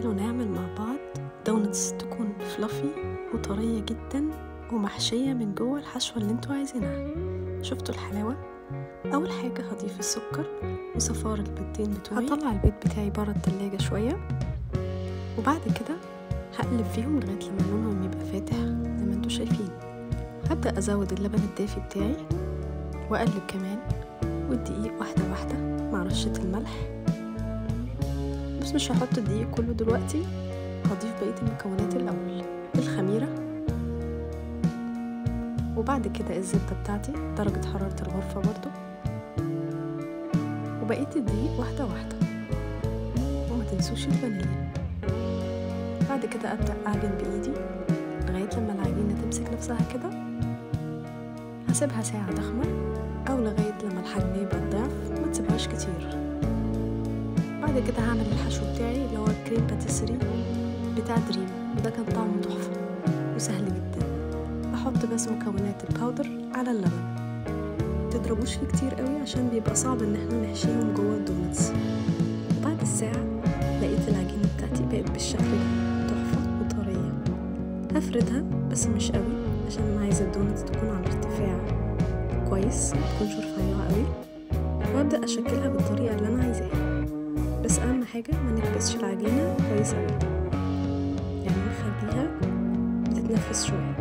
تعالوا نعمل مع بعض دونتس تكون فلافي وطرية جدا ومحشية من جوه الحشوة اللي انتوا عايزينها شفتوا الحلاوة؟ أول حاجة هضيف السكر وصفار البيضتين بتوعي هطلع البيض بتاعي برا التلاجة شوية وبعد كده هقلب فيهم لغاية لما لونهم يبقى فاتح زي ما انتوا شايفين هبدأ أزود اللبن الدافي بتاعي وأقلب كمان والدقيق واحدة واحدة مع رشة الملح بس مش هحط الدقيق كله دلوقتي هضيف بقية المكونات الأول الخميرة وبعد كده الزبدة بتاعتي درجة حرارة الغرفة برضو وبقية الدقيق واحدة واحدة وما تنسوش الفانيليا بعد كده أبدأ أعجن بإيدي لغاية لما العجينة تمسك نفسها كده هسيبها ساعة تخمر أو لغاية لما الحجم يبقى الضعف ما تسيبهاش كتير بعد كده هعمل الحشو بتاعي اللي هو الكريم باتيسري بتاع دريم وده كان طعمه تحفة وسهل جدا بحط بس مكونات الباودر على اللبن متضربوش فيه كتير قوي عشان بيبقى صعب ان احنا نحشيهم جوه الدونتس وبعد الساعة لقيت العجينة بتاعتي بقت بالشكل ده تحفة وطرية هفردها بس مش قوي عشان انا عايزة الدونتس تكون على ارتفاع كويس متكونش رفيعة قوي وابدأ اشكلها بالطريقة اللي انا عايزاها بس اهم حاجة ما نكبسش العجينة كويس قوي يعني نخليها بتتنفس شوية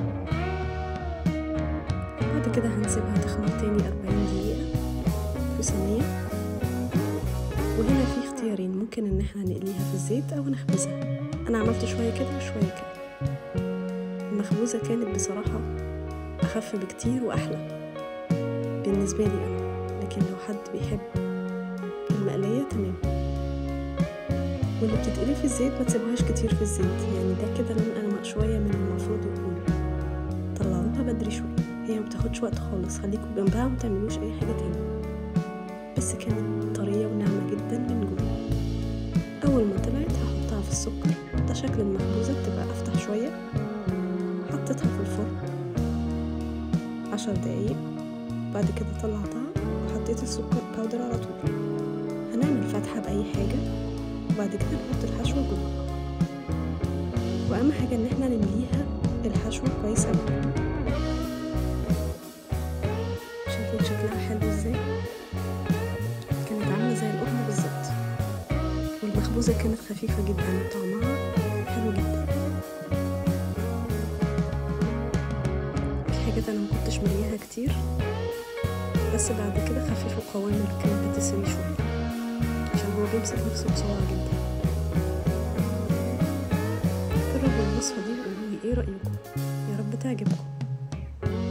بعد كده هنسيبها تخمر تاني أربعين دقيقة في صينية وهنا في اختيارين ممكن ان احنا نقليها في الزيت او نخبزها انا عملت شوية كده وشوية كده المخبوزة كانت بصراحة اخف بكتير واحلى بالنسبة لي انا لكن لو حد بيحب المقلية تمام واللي بتتقلي في الزيت ما تسيبوهاش كتير في الزيت يعني ده كده لون اغمق شوية من المفروض يكون طلعوها بدري شوية هي ما بتاخدش وقت خالص خليكوا جنبها وما تعملوش اي حاجة تاني بس كانت طرية وناعمة جدا من جوه أول ما طلعت هحطها في السكر ده شكل المخبوزة بتبقى أفتح شوية حطيتها في الفرن عشر دقايق بعد كده طلعتها وحطيت السكر باودر على طول هنعمل فتحة بأي حاجة وبعد كده نحط الحشوة جوه وأهم حاجة إن احنا نمليها الحشوة كويس أوي شايفين شكلها حلو ازاي كانت عاملة زي القرمة بالظبط والمخبوزة كانت خفيفة جدا وطعمها حلو جدا في حاجات أنا مكنتش مليها كتير بس بعد كده خففوا قوام الكريم باتيسري شوية عشان هو بيمسك نفسه بسرعة جدا جربوا الوصفة دي وقولولي ايه رأيكم يا رب تعجبكم